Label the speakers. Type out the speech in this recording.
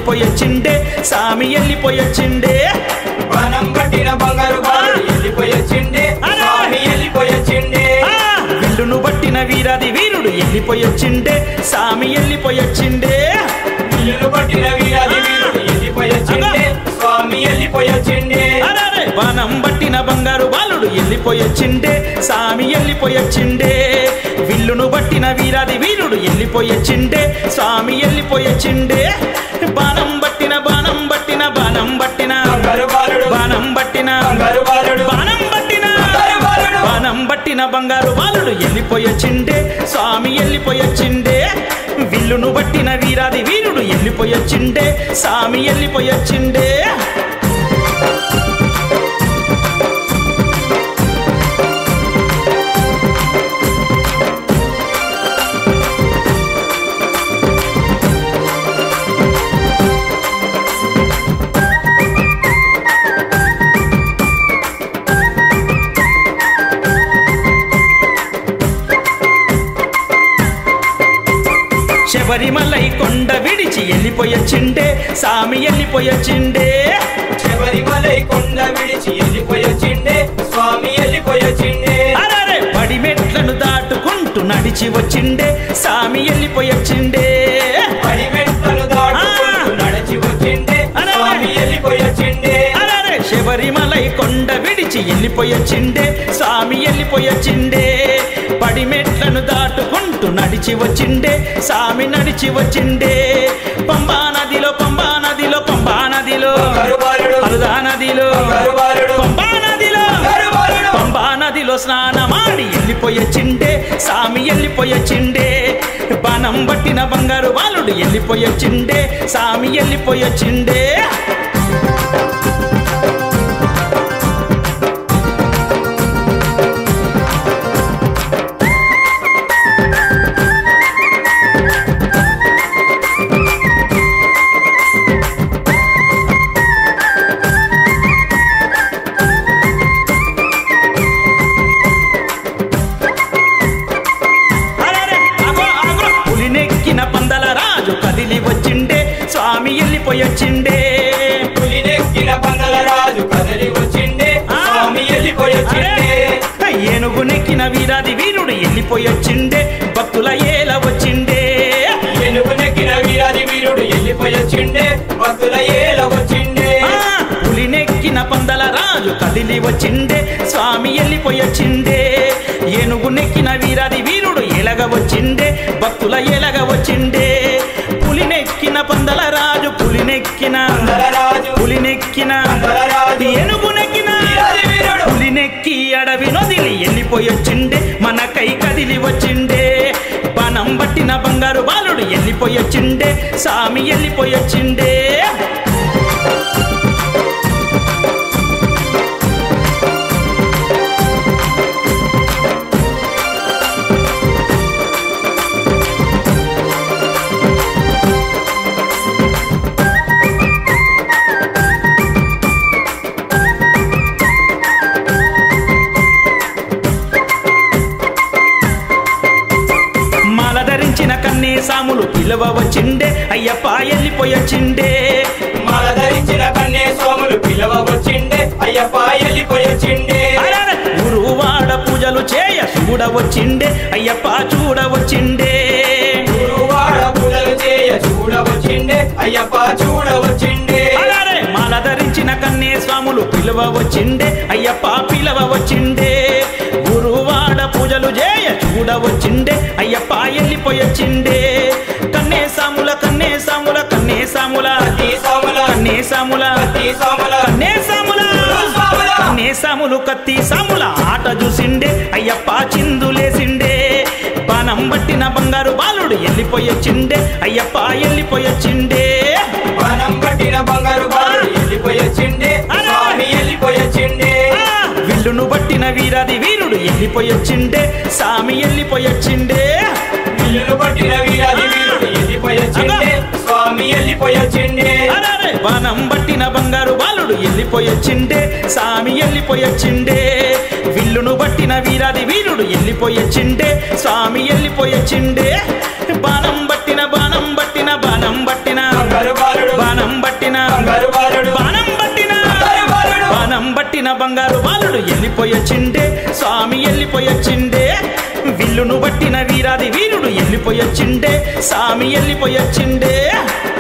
Speaker 1: వెళ్ళిపోయొచ్చిండే సామి వెళ్ళిపోయొచ్చిండే
Speaker 2: వనం పట్టిన బంగారు బాలుడు వెళ్ళిపోయొచ్చిండే స్వామి వెళ్ళిపోయొచ్చిండే
Speaker 1: ఆ! విల్లును పట్టిన వీరాది వీరుడు వెళ్ళిపోయొచ్చిండే సామి వెళ్ళిపోయొచ్చిండే
Speaker 2: ఇల్లును పట్టిన వీరాది వీరుడు వెళ్ళిపోయొచ్చిండే స్వామి వెళ్ళిపోయొచ్చిండే
Speaker 1: అరెరే! వనం పట్టిన బంగారు బాలుడు వెళ్ళిపోయొచ్చిండే సామి వెళ్ళిపోయొచ్చిండే విల్లును పట్టిన వీరాది వీరుడు వెళ్ళిపోయొచ్చిండే స్వామి వెళ్ళిపోయొచ్చిండే బాణం పట్టిన బాణం పట్టిన బాణం పట్టిన
Speaker 2: బంగారు బాలుడు
Speaker 1: బాణం పట్టిన
Speaker 2: బంగారు బాలుడు
Speaker 1: బాణం పట్టిన
Speaker 2: బంగారు బాలుడు
Speaker 1: బాణం పట్టిన బంగారు బాలుడు వెళ్ళిపోయొచ్చిండే స్వామి వెళ్ళిపోయొచ్చిండే విల్లును పట్టిన వీరాది వీరుడు వెళ్ళిపోయొచ్చిండే స్వామి వెళ్ళిపోయొచ్చిండే శబరిమలై కొండ విడిచి వెళ్ళిపోయొచ్చిండే స్వామి వెళ్ళిపోయొచ్చిండే
Speaker 2: శబరిమలై కొండ విడిచి వెళ్ళిపోయొచ్చిండే స్వామి వెళ్ళిపోయొచ్చిండే
Speaker 1: అరే పడి మెట్లను దాటుకుంటూ నడిచి వచ్చిండే స్వామి వెళ్ళిపోయొచ్చిండే
Speaker 2: పడి మెట్లను దాటుకుంటూ నడిచి వచ్చిండే
Speaker 1: అరే!
Speaker 2: స్వామి వెళ్ళిపోయొచ్చిండే
Speaker 1: అరే శబరిమలై కొండ విడిచి వెళ్ళిపోయొచ్చిండే స్వామి వెళ్ళిపోయొచ్చిండే పడి మెట్లను దాటుకుంటూ నడిచి వచ్చిండే స్వామి నడిచి వచ్చిండే పంబా నదిలో పంబా నదిలో పంబా నదిలో
Speaker 2: బంగారు బాలుడు
Speaker 1: అరుదా నదిలో
Speaker 2: బంగారు బాలుడు
Speaker 1: పంబా నదిలో
Speaker 2: బంగారు బాలుడు
Speaker 1: పంబా నదిలో స్నానమాడి వెళ్ళిపోయొచ్చిండే స్వామి వెళ్ళిపోయొచ్చిండే బాణం పట్టిన బంగారు బాలుడు వెళ్ళిపోయొచ్చిండే స్వామి వెళ్ళిపోయొచ్చిండే అరెరే, అగో, అగో. పులినెక్కిన పందల రాజు కదిలి వచ్చిండే స్వామి వెళ్ళిపోయొచ్చిండే
Speaker 2: పులినెక్కిన పందల రాజు కదలి వచ్చిండే
Speaker 1: ఆ!
Speaker 2: స్వామి వెళ్ళిపోయొచ్చిండే
Speaker 1: అరే, ఏనుగు నెక్కిన వీరాది వీరుడు వెళ్ళిపోయొచ్చిండే భక్తుల ఏల వచ్చిండే
Speaker 2: ఏనుగు నెక్కిన వీరాది వీరుడు వెళ్ళిపోయొచ్చిండే భక్తుల ఏల వచ్చిండే
Speaker 1: ఆ, పులినెక్కిన పందల రాజు కదిలి వచ్చిండే స్వామి వెళ్ళిపోయొచ్చిండే ఏనుగు నెక్కిన వీరాది వీరుడు ఎలగ వచ్చిండే భక్తుల ఎలగ వచ్చిండే పులినెక్కిన పందల రాజు పులినెక్కిన
Speaker 2: పందల రాజు
Speaker 1: పులినెక్కిన
Speaker 2: పందల రాజు
Speaker 1: ఏనుగు నెక్కిన
Speaker 2: వీరాది వీరుడు
Speaker 1: పులినెక్కి అడవి నొదిలి వెళ్ళిపోయొచ్చిండే మన కై కదిలి వచ్చిండే బనం పట్టిన బంగారు బాలుడు వెళ్ళిపోయొచ్చిండే సామి వెళ్ళిపోయొచ్చిండే మాల ధరించిన కన్నే సాములు పిలవ వచ్చిండే అయ్యప్ప వెళ్ళిపోయొచ్చిండే
Speaker 2: మాల ధరించిన కన్నే సోములు పిలవ వచ్చిండే అయ్యప్ప వెళ్ళిపోయొచ్చిండే
Speaker 1: అరెరే! గురువాడ పూజలు చేయ చూడవచ్చిండే అయ్యప్ప చూడవచ్చిండే
Speaker 2: గురువాడ పూజలు చేయ చూడవచ్చిండే అయ్యప్ప చూడవచ్చిండే
Speaker 1: అరెరే! మాల ధరించిన కన్నే స్వాములు పిలువ వచ్చిండే అయ్యప్ప పిలవ వచ్చిండే గురువాడ పూజలు చేయ చూడవచ్చిండే అయ్యప్ప వెళ్ళిపోయొచ్చిండే కన్నే సాముల కన్నే సాముల కన్నే సాముల
Speaker 2: కత్తి సాముల
Speaker 1: కన్నే సాముల
Speaker 2: కత్తి సాముల
Speaker 1: కన్నే సాముల
Speaker 2: సాముల
Speaker 1: కన్నే సాములు కత్తి సాముల ఆట చూసిండే అయ్యప్ప చిందులేసిండే బాణం పట్టిన బంగారు బాలుడు వెళ్ళిపోయొచ్చిండే అయ్యప్ప వెళ్ళిపోయొచ్చిండే
Speaker 2: వనం పట్టిన బంగారు బాలుడు వెళ్ళిపోయొచ్చిండే స్వామి వెళ్ళిపోయొచ్చిండే
Speaker 1: ఆ! విల్లును పట్టిన వీరాది వీరుడు వెళ్ళిపోయొచ్చిండే సామి వెళ్ళిపోయొచ్చిండే
Speaker 2: ఇల్లును పట్టిన వీరాది వీరుడు వెళ్ళిపోయొచ్చిండే స్వామి వెళ్ళిపోయొచ్చిండే
Speaker 1: అరెరే! బాణం పట్టిన బంగారు బాలుడు వెళ్ళిపోయొచ్చిండే సామి వెళ్ళిపోయొచ్చిండే విల్లును పట్టిన వీరాది వీరుడు వెళ్ళిపోయొచ్చిండే స్వామి వెళ్ళిపోయొచ్చిండే బాణం పట్టిన బాణం పట్టిన బాణం పట్టిన
Speaker 2: బంగారు బాలుడు
Speaker 1: బాణం పట్టిన బంగారు బాలుడు వెళ్ళిపోయొచ్చిండే స్వామి వెళ్ళిపోయొచ్చిండే విల్లును పట్టిన వీరాది వీరుడు వెళ్ళిపోయొచ్చిండే స్వామి వెళ్ళిపోయొచ్చిండే